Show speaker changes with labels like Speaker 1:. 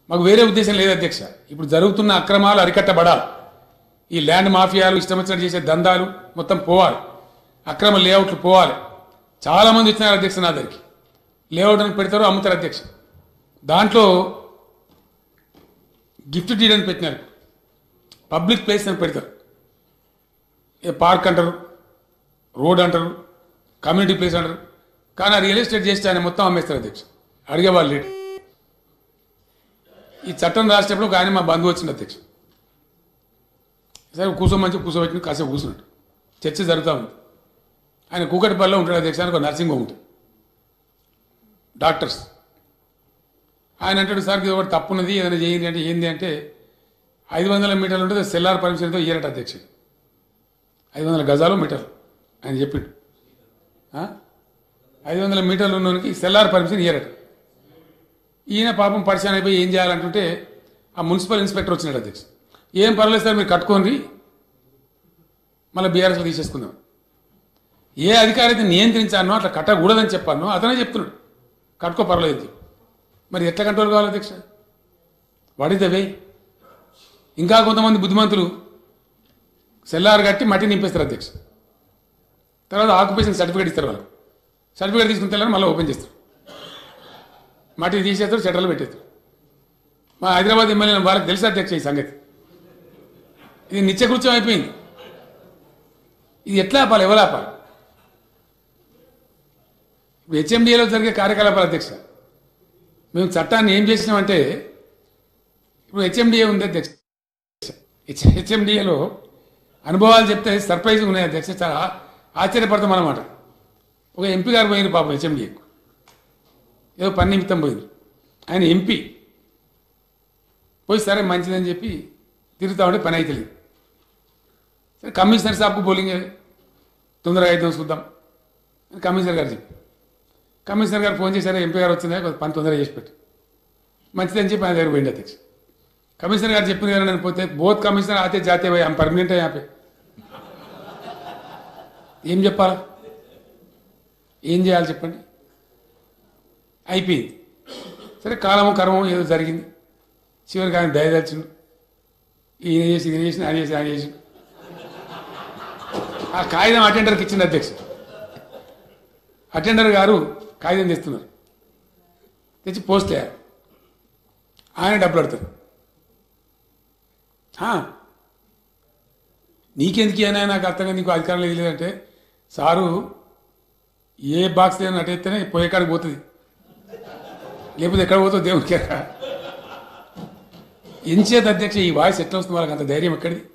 Speaker 1: మాకు వేరే ఉద్దేశం లేదు అధ్యక్ష ఇప్పుడు జరుగుతున్న అక్రమాలు అరికట్టబడాలి ఈ ల్యాండ్ మాఫియాలు ఇష్టం వచ్చినట్టు చేసే దందాలు మొత్తం పోవాలి అక్రమ లేఅవుట్లు పోవాలి చాలా మంది వచ్చినారు అధ్యక్ష నా దగ్గరికి లేఅవుట్ అని పెడతారు అమ్ముతారు అధ్యక్ష దాంట్లో గిఫ్ట్ డీడ్ అని పెట్టినారు పబ్లిక్ ప్లేస్ అని పెడతారు ఏ పార్క్ అంటారు రోడ్ అంటారు కమ్యూనిటీ ప్లేస్ అంటారు కానీ ఆ రియల్ ఎస్టేట్ చేస్తే ఆయన మొత్తం అమ్మేస్తారు అధ్యక్ష అడిగేవాళ్ళు లేడు ఈ చట్టం రాసేటప్పుడు ఒక ఆయన మా బంధువు వచ్చింది అధ్యక్ష సరే కూర్చోమంచి కూర్చోబెట్టి కాసేపు కూర్చున్నాడు చర్చ జరుగుతూ ఉంది ఆయన కూకటిపల్లిలో ఉంటాడు అధ్యక్ష ఆయనకు ఒక నర్సింగ్ హోమ్ ఉంటుంది డాక్టర్స్ ఆయన అంటాడు సార్ ఇది ఒకటి తప్పున్నది ఏదైనా చేయండి అంటే ఏంది అంటే ఐదు వందల మీటర్లు ఉంటుంది సెల్లార్ పర్మిషన్తో ఇయ్యరట అధ్యక్షుడు ఐదు వందల గజాలు మీటర్లు ఆయన చెప్పిండు ఆ? ఐదు వందల మీటర్లు ఉన్నోనికి సెల్లార్ పర్మిషన్ ఇయ్యరట ఈయన పాపం పరిచయం అయిపోయి ఏం చేయాలంటుంటే ఆ మున్సిపల్ ఇన్స్పెక్టర్ వచ్చినాడు అధ్యక్ష ఏం పర్లేదు సార్ మీరు కట్టుకోండి మళ్ళీ బీఆర్ఎస్లో తీసేసుకుందాం ఏ అధికారి అయితే నియంత్రించానో అట్లా కట్టకూడదని చెప్పానో అతనే చెప్తున్నాడు కట్టుకో పర్లేదు అని చెప్పి. మరి ఎట్లా కంట్రోల్ కావాలి అధ్యక్ష వాడితే వే ఇంకా కొంతమంది బుద్ధిమంతులు సెల్లార్ కట్టి మట్టి నింపేస్తారు అధ్యక్ష తర్వాత ఆక్యుపేషన్ సర్టిఫికేట్ ఇస్తారు వాళ్ళకి సర్టిఫికేట్ తీసుకుని తెల్లని మళ్ళీ ఓపెన్ చేస్తారు మట్టి తీసేస్తారు షట్టర్లు పెట్టేస్తారు మా హైదరాబాద్ ఎమ్మెల్యే వాళ్ళకి తెలుసు అధ్యక్ష ఈ సంగతి ఇది నిత్యకృత్యం అయిపోయింది ఇది ఎట్లా ఆపాలి ఎవరు ఆపాలి ఇప్పుడు హెచ్ఎండిఏలో జరిగే కార్యకలాపాలు అధ్యక్ష మేము చట్టాన్ని ఏం చేసినామంటే ఇప్పుడు హెచ్ఎండిఏ ఉంది అధ్యక్ష హెచ్ హెచ్ఎండిఏలో అనుభవాలు చెప్తే సర్ప్రైజ్ ఉన్నాయి అధ్యక్ష చాలా ఆశ్చర్యపడతాం అన్నమాట ఒక ఎంపీ గారు పోయింది పాపం హెచ్ఎండిఏకు ఏదో పని నిమిత్తం పోయింది ఆయన ఎంపీ పోయి సరే మంచిదని చెప్పి తిరుగుతా ఉంటే పని అయితే లేదు సరే కమిషనర్ సాబ్కు బౌలింగ్ తొందరగా అయితే చూద్దాం అని కమిషనర్ గారు చెప్పి కమిషనర్ గారు ఫోన్ చేశారు ఎంపీ గారు వచ్చిందా కొంచెం పని తొందరగా చేసి పెట్టు మంచిదని చెప్పి ఆయన దగ్గర పోయింది అధ్యక్ష కమిషనర్ గారు చెప్పిన గారు నేను పోతే బోత్ కమిషనర్ ఆతే జాతే పోయి ఆమె పర్మనెంట్ యాపే ఏం చెప్పాలా ఏం చేయాలి చెప్పండి అయిపోయింది సరే కాలము కర్మం ఏదో జరిగింది చివరికి ఆయన దయదచ్చిండు ఈయన చేసి ఈయన చేసి ఆయన చేసి ఆయన చేసి ఆ కాగితం అటెండర్కి ఇచ్చింది అధ్యక్షుడు అటెండర్ గారు కాగితం తెస్తున్నారు తెచ్చి పోస్ట్ అయ్యారు ఆయన డబ్బులు అడతారు ఆ, నీకెందుకు అయినా నాకు అర్థంగా నీకు అధికారం లేదు లేదంటే సారు ఏ బాక్స్ లేని అటెత్తేనే పోయే కాడికి పోతుంది లేకపోతే ఎక్కడ పోతుందో దేవుడికి ఎంచేత అధ్యక్ష ఈ వాయిస్ ఎట్లా వస్తుంది వాళ్ళకి అంత ధైర్యం ఎక్కడిది